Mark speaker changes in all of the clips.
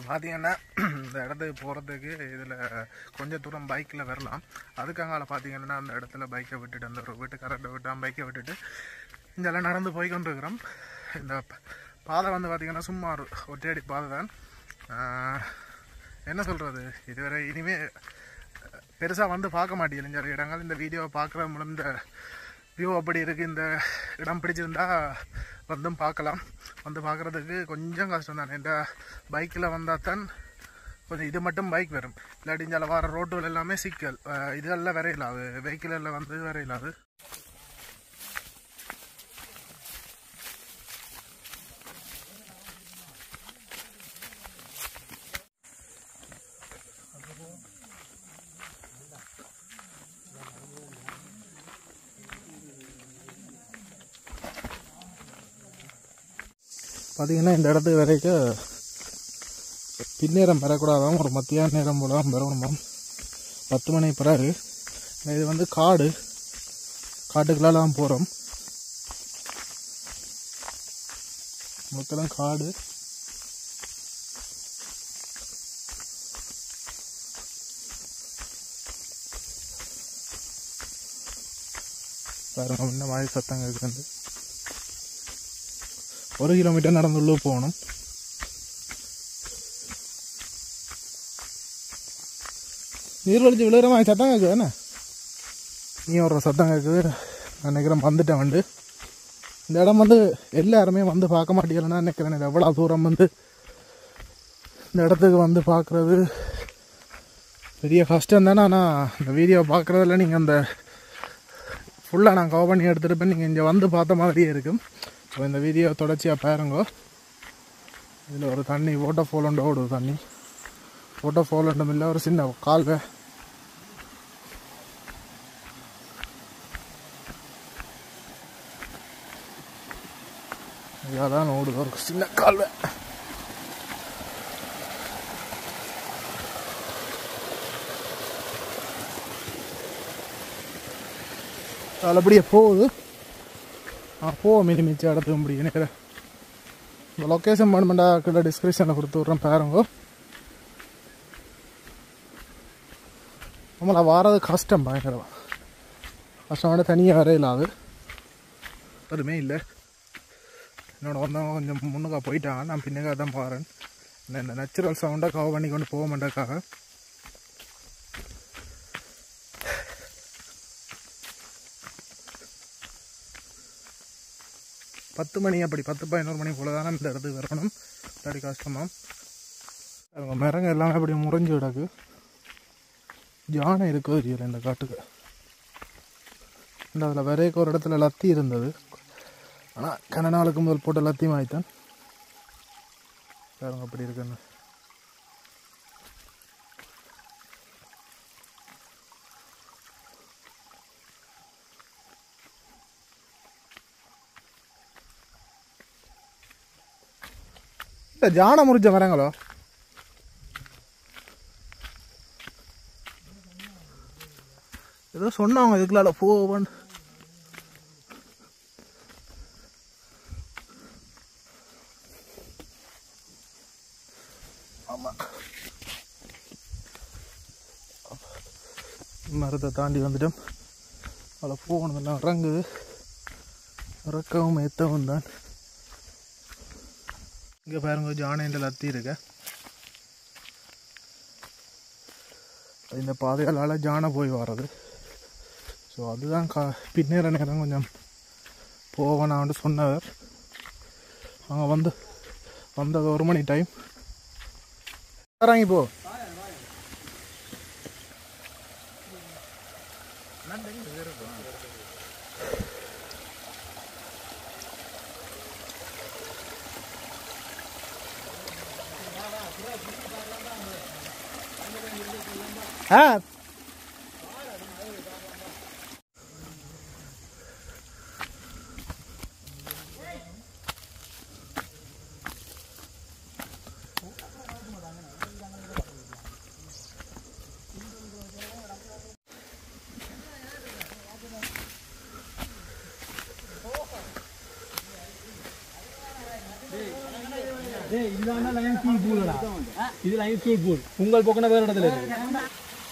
Speaker 1: பார்த்தீங்கன்னா இந்த இடத்துக்கு போகிறதுக்கு இதில் கொஞ்சம் தூரம் பைக்கில் வரலாம் அதுக்காக பார்த்தீங்கன்னா அந்த இடத்துல பைக்கை விட்டுட்டு அந்த ஒரு வீட்டுக்காரர்கிட்ட விட்டு பைக்கை விட்டுட்டு இங்கெல்லாம் நடந்து போய் கொண்டிருக்கிறோம் இந்த ப- பாதை வந்து பார்த்திங்கன்னா சும்மா ஒரு ஒற்றையடி பாதை தான் ஆஹ், என்ன சொல்கிறது இதுவரை இனிமே பெருசாக வந்து பார்க்க மாட்டேங்குது இந்த இடங்கள் இந்த வீடியோவை பார்க்குற மூலம் இந்த வியூ அப்படி இருக்குது இந்த இடம் பிடிச்சிருந்தா வந்தும் பார்க்கலாம் வந்து பார்க்குறதுக்கு கொஞ்சம் கஷ்டம் தானே இந்த பைக்கில் வந்தால் தான் கொஞ்சம் இது மட்டும் பைக் வரும் இல்லாட்டி இங்கே வர ரோட்டுகள் எல்லாமே சிக்கல் அஹ் இதெல்லாம் வரையிலாது வெஹிக்கிள் எல்லாம் வந்து வரையிலாது பார்த்தீங்கன்னா இந்த இடத்துக்கு வரைக்கும் பின்னேரம் பெறக்கூடாதான் ஒரு மத்தியான நேரம் போல தான் பெறணுமாம் பத்து மணி பிறகு இது வந்து காடு காட்டுக்குள்ளெல்லாம் போகிறோம் முழுக்கெல்லாம் காடு பாருங்க இந்த மாதிரி சத்தம் இருக்குது ஒரு கிலோமீட்டர் நடந்து உள்ள போகணும் நீர் வலிச்சு விழுகிற மாதிரி சத்தம் கேட்குது என்ன நீ ஒரு சத்தம் கேட்குது நான் நினைக்கிறேன் வந்துட்டேன் வந்து இந்த இடம் வந்து எல்லாருமே வந்து பார்க்க மாட்டேங்கிறேன்னா நினைக்கிறேன் இது எவ்வளோ தூரம் வந்து இந்த இடத்துக்கு வந்து பார்க்குறது பெரிய கஷ்டம் தானே ஆனால் இந்த வீடியோ பார்க்குறதுல நீங்கள் அந்த ஃபுல்லாக நான் கவர் பண்ணி எடுத்துகிட்டு நீங்கள் இங்கே வந்து பார்த்த மாதிரியே இருக்கும் ஸோ இந்த வீடியோ தொடர்ச்சியாக பாருங்க இதில் ஒரு தண்ணி வாட்டர் ஃபால் ஒன்று ஓடுது தண்ணி வாட்டர் ஃபால் ஒன்றும் இல்லை ஒரு சின்ன கால்வை அதான் ஓடுது ஒரு சின்ன கால்வை அதில் அப்படியே போகுது ஆ போவோம் மினி மிச்சம் இடத்துக்கு முடியும் நினைக்கிறேன் இந்த லொக்கேஷன் பண்ணமெண்டா கிட்ட டிஸ்கிரிப்ஷனில் கொடுத்து விட்றேன் பாருங்க நம்மள வாரது கஷ்டம் பயங்கரம் கஷ்டமான தனியாக வர இல்லாது ஒருமே இல்லை என்னோட வந்தவங்க கொஞ்சம் முன்னுக்கா போயிட்டாங்க நான் பின்னக்கா தான் பாறேன் நான் இந்த நேச்சுரல் சவுண்டை கவர் பண்ணி கொண்டு போக மாட்டேக்காக பத்து மணி அப்படி பத்து பதினோரு மணி போல தானே இந்த இடத்துக்கு வரணும் அப்படி கஷ்டமாக அவங்க மரங்க எல்லாமே அப்படி முறைஞ்சு கிடக்கு யானை இருக்கோ தெரியல இந்த காட்டுக்கு இந்த அதில் விரைக்கு ஒரு இடத்துல லத்தி இருந்தது ஆனால் கன நாளுக்கு முதல் போட்ட லத்தியும் ஆயிட்டான் பாருங்க அப்படி இருக்குன்னு இந்த ஜானை முறிஞ்ச மரங்களோ ஏதோ சொன்னாங்க இதுக்குள்ள போவன் ஆமா மரத்தை தாண்டி வந்துட்டோம் அதில் போகணும் எல்லாம் இறங்குது இறக்கவும் ஏற்றவும் தான் இங்கே பாருங்க ஜானைன்ற லத்தி இருக்க இந்த பாதையால் ஜானை போய் வர்றது ஸோ அதுதான் கா பின்னேற நேரம் கொஞ்சம் போவேனான்னு சொன்னவர் அங்கே வந்து வந்தது ஒரு மணி டைம் இறங்கி போ ஆ
Speaker 2: ஏய் இதுதான் லயன் கீழ் பூலடா இது லயன் கீழ் பூல் உங்கள் பக்கம் வேற இடத்துல இருக்கு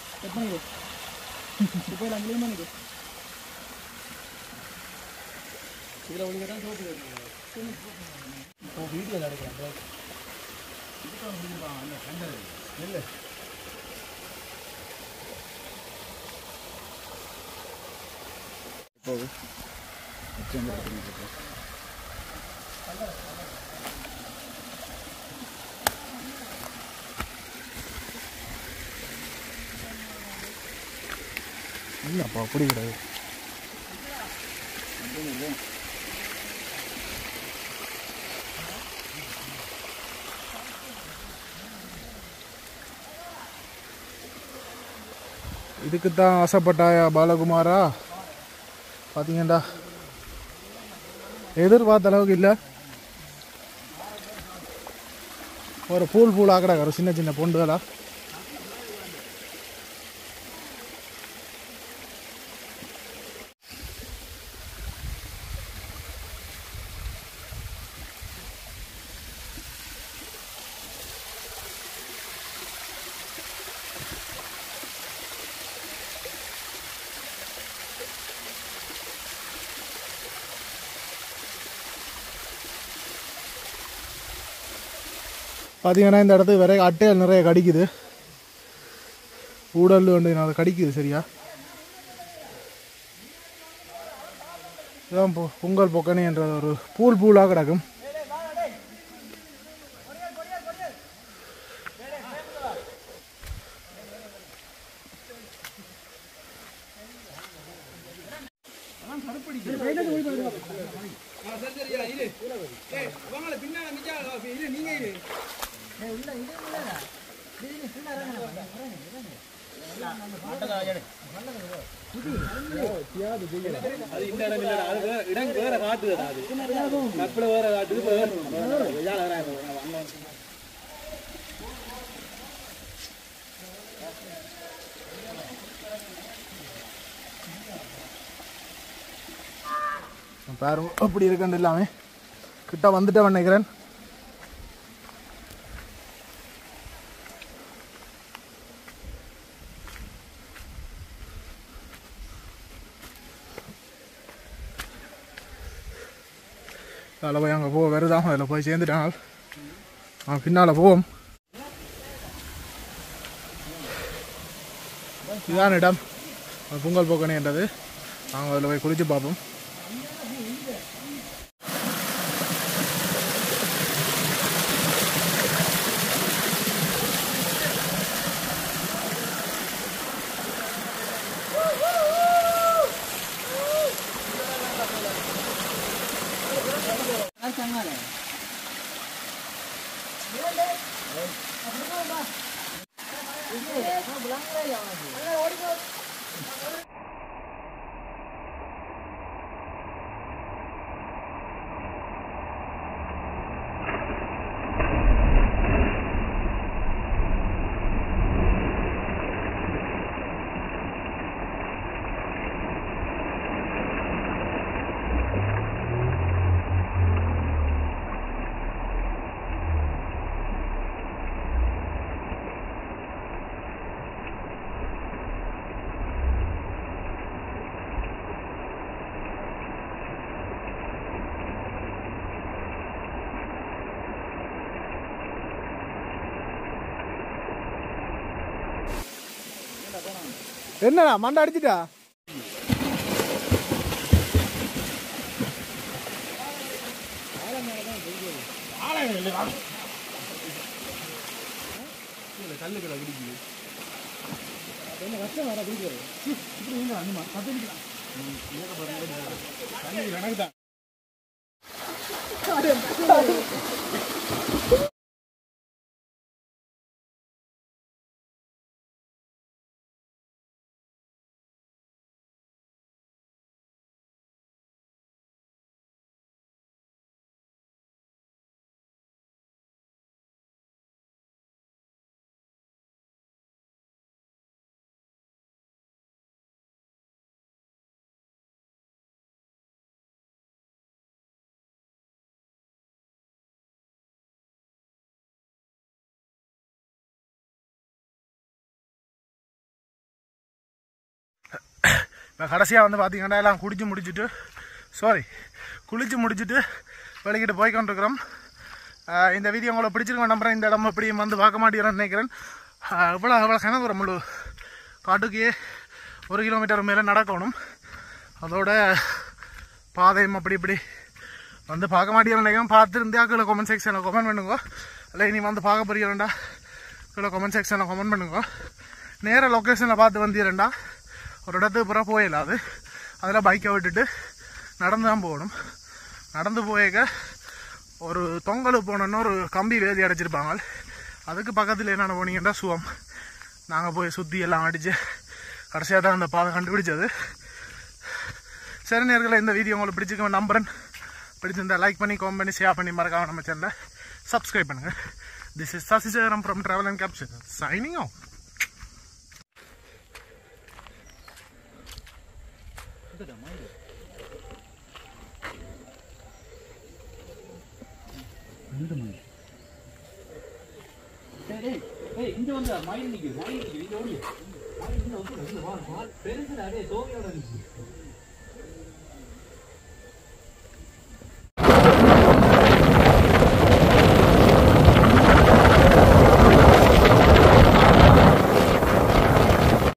Speaker 2: இதுல ஒழுங்கா தான் சோப்பு இப்போ வீடியோ எடுக்கிறேன்
Speaker 1: இல்லைப்பா அப்படி கிடையாது இதுக்கு தான் ஆசைப்பட்டாயா பாலகுமாரா பார்த்தீங்கடா எதிர்பார்த்த அளவுக்கு இல்லை ஒரு பூல் பூல் ஆக்கடா ஒரு சின்ன சின்ன பொண்டுகளா பார்த்தீங்கன்னா இந்த இடத்துக்கு நிறைய அட்டைகள் நிறைய கடிக்குது ஊடல் வந்து அது கடிக்குது சரியா இதான் பொ- பொங்கல் பொக்கணி என்ற ஒரு பூல் பூலாக கிடக்கும்
Speaker 2: அது இந்த இடம் இல்லடா அது வேற இடம் வேற காட்டுதுடா அது கப்பல வேற காட்டுது இப்ப வேற வேற வேற வேற
Speaker 1: பாருங்க அப்படி இருக்குன்னு எல்லாமே கிட்ட வந்துட்டேன் நினைக்கிறேன் அதில் போய் அங்கே போ வருதான் அதில் போய் சேர்ந்துட்டாங்க அவன் பின்னால் போவோம் இதான் இடம் பொங்கல் போக்கணின்றது நாங்கள் அதில் போய் குளிச்சு பார்ப்போம் என்னடா மண்டை அடிச்சிட்டா
Speaker 2: கல்லுக்கடை குடிக்குது
Speaker 1: எனக்கு தான் இப்போ கடைசியாக வந்து பார்த்தீங்கன்னா எல்லாம் குடிச்சு முடிச்சுட்டு சாரி குளிச்சு முடிச்சுட்டு வெளிக்கிட்டு போய் கொண்டிருக்கிறோம் ஆஹ் இந்த வீடியோ உங்களை பிடிச்சிருக்க நம்புறேன் இந்த இடம் எப்படியும் வந்து பார்க்க மாட்டேங்கிறேன்னு நினைக்கிறேன் ஆஹ் இவ்வளோ இவ்வளோ கனவு முழு காட்டுக்கு ஒரு கிலோமீட்டர் மேலே நடக்கணும் அதோட பாதையும் அப்படி இப்படி வந்து பார்க்க மாட்டேங்கிறேன் நினைக்கிறேன் பார்த்துருந்தா கீழே கமெண்ட் செக்ஷனில் கமெண்ட் பண்ணுங்க இல்லை நீ வந்து பார்க்க போறீங்கடா கீழே கமெண்ட் செக்ஷனில் கமெண்ட் பண்ணுங்க நேர லொக்கேஷனில் பார்த்து வந்தீரண்டா ஒரு இடத்துக்கு புறம் போயிடலாது அதில் பைக்கை விட்டுட்டு நடந்து தான் போகணும் நடந்து போயக்க ஒரு தொங்கல் போனோன்னா ஒரு கம்பி வேதி அடைச்சிருப்பாங்க அதுக்கு பக்கத்தில் என்னென்ன போனீங்கன்னா சுவம் நாங்கள் போய் சுற்றி எல்லாம் அடித்து கடைசியாக தான் அந்த பாதை கண்டுபிடிச்சது சரி நேர்களை இந்த வீடியோ உங்களுக்கு பிடிச்சிருக்க நம்புறேன் பிடிச்சிருந்தா லைக் பண்ணி காமெண்ட் பண்ணி ஷேர் பண்ணி மறக்காம நம்ம சேனலை சப்ஸ்கிரைப் பண்ணுங்கள் திஸ் இஸ் சசிஜரம் from travel and capture signing off
Speaker 2: டேய், டேய், டேய், இங்க வந்து மயில் நிக்குது மயில் நிக்குது இங்க ஓடி மயில் இங்க வந்து இங்க வா, வா. பெருசுடா டேய் சோகையோட நிக்குது